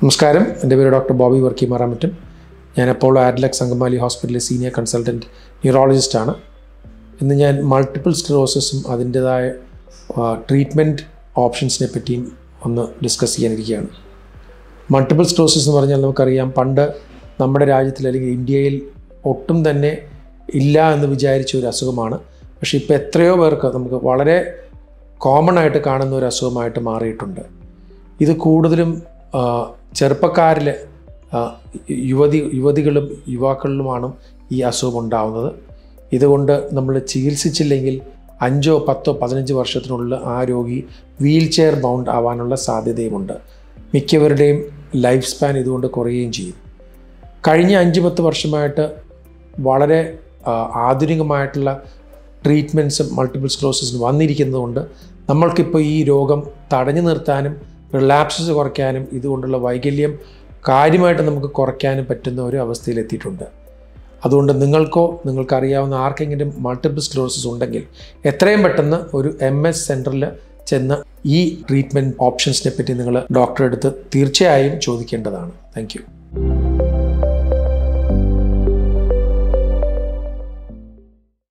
നമസ്കാരം എൻ്റെ പേര് ഡോക്ടർ ബോബി വർക്കി മാറാമറ്റും ഞാൻ അപ്പോളോ ആഡ്ലക്സ് അങ്കമാലി ഹോസ്പിറ്റലിലെ സീനിയർ കൺസൾട്ടൻറ്റ് ന്യൂറോളജിസ്റ്റാണ് ഇന്ന് ഞാൻ മൾട്ടിപ്പിൾ സ്ക്ലോസിസും അതിൻ്റെതായ ട്രീറ്റ്മെൻറ്റ് ഓപ്ഷൻസിനെ പറ്റിയും ഒന്ന് ഡിസ്കസ് ചെയ്യാനിരിക്കുകയാണ് മൾട്ടിപ്പിൾ സ്ക്ലോസിസ് എന്ന് പറഞ്ഞാൽ നമുക്കറിയാം പണ്ട് നമ്മുടെ രാജ്യത്തിൽ അല്ലെങ്കിൽ ഇന്ത്യയിൽ ഒട്ടും തന്നെ ഇല്ല എന്ന് വിചാരിച്ച ഒരു അസുഖമാണ് പക്ഷേ ഇപ്പോൾ എത്രയോ പേർക്ക് നമുക്ക് വളരെ കോമൺ ആയിട്ട് കാണുന്ന ഒരു അസുഖമായിട്ട് മാറിയിട്ടുണ്ട് ഇത് കൂടുതലും ആ, ചെറുപ്പക്കാരിൽ ആ, യുവതി യുവതികളും യുവാക്കളിലുമാണ് ഈ അസുഖം ഉണ്ടാവുന്നത് ഇതുകൊണ്ട് നമ്മൾ ചികിത്സിച്ചില്ലെങ്കിൽ അഞ്ചോ പത്തോ പതിനഞ്ച് വർഷത്തിനുള്ളിൽ ആ രോഗി വീൽ ചെയർ ബൗണ്ട് ആവാനുള്ള സാധ്യതയുമുണ്ട് മിക്കവരുടെയും ലൈഫ് സ്പാൻ ഇതുകൊണ്ട് കുറയുകയും ചെയ്യും കഴിഞ്ഞ അഞ്ച് പത്ത് വർഷമായിട്ട് വളരെ ആ, ആധുനികമായിട്ടുള്ള ട്രീറ്റ്മെൻറ്റ്സും മൾട്ടിപ്പിൾ സ്ക്ലോസിസും വന്നിരിക്കുന്നതുകൊണ്ട് നമ്മൾക്കിപ്പോൾ ഈ രോഗം തടഞ്ഞു നിർത്താനും റിലാപ്സസ് കുറയ്ക്കാനും ഇതുകൊണ്ടുള്ള വൈകല്യം കാര്യമായിട്ട് നമുക്ക് കുറയ്ക്കാനും പറ്റുന്ന ഒരു അവസ്ഥയിലെത്തിയിട്ടുണ്ട് അതുകൊണ്ട് നിങ്ങൾക്കോ നിങ്ങൾക്കറിയാവുന്ന ആർക്കെങ്കിലും മൾട്ടിപ്പിൾ സ്ക്ലോസിസ് ഉണ്ടെങ്കിൽ എത്രയും പെട്ടെന്ന് ഒരു എം എസ് സെൻറ്ററിൽ ചെന്ന് ഈ ട്രീറ്റ്മെൻറ്റ് ഓപ്ഷൻസിനെ പറ്റി നിങ്ങൾ ഡോക്ടറെ അടുത്ത് തീർച്ചയായും ചോദിക്കേണ്ടതാണ് താങ്ക്